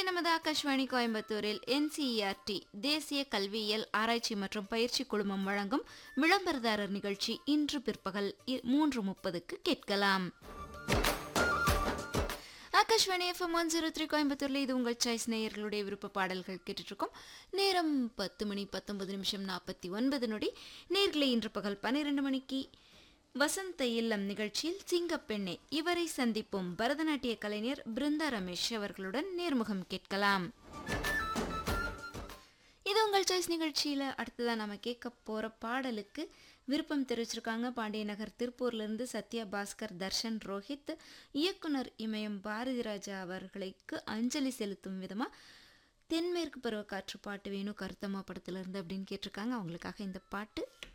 நமது ஆகாஷ்வாணி கோயம்புத்தூரில் என்சிஇஆர்டி தேசிய கல்வியியல் ஆராய்ச்சி மற்றும் பயிற்சி குழுமம் வழங்கும் விளம்பரதாரர் நிகழ்ச்சி இன்று பிற்பகல் இ- மூன்று முப்பதுக்கு கேட்கலாம் Akashvani FM one zero three கோயம்புத்தூர்ல இது உங்கள் சாய்ஸ் நேயர்களுடைய விருப்ப பாடல்கள் கேட்டுட்டு இருக்கோம் நேரம் பத்து மணி பத்தொன்பது நிமிஷம் நாற்பத்தி ஒன்பது நொடி நேர்களை இன்று பகல் பன்னிரெண்டு மணிக்கு வசந்த இல்லம் நிகழ்ச்சியில் சிங்கப்பெண்ணே இவரை சந்திப்போம் பரதநாட்டிய கலைஞர் பிருந்தா ரமேஷ் அவர்களுடன் நேர்முகம் கேட்கலாம் இது உங்கள் சாய்ஸ் நிகழ்ச்சியில் அடுத்ததான் நம்ம கேட்க போகிற பாடலுக்கு விருப்பம் தெரிவிச்சிருக்காங்க பாண்டிய நகர் திருப்பூர்லேருந்து சத்யா பாஸ்கர் தர்ஷன் ரோஹித் இயக்குனர் இமயம் பாரதி ராஜா அவர்களுக்கு அஞ்சலி செலுத்தும் விதமாக தென்மேற்கு பருவ காற்று பாட்டு வேணும் கருத்தம்மா படத்துல இருந்து அப்படின்னு கேட்டிருக்காங்க அவங்களுக்காக இந்த பாட்டு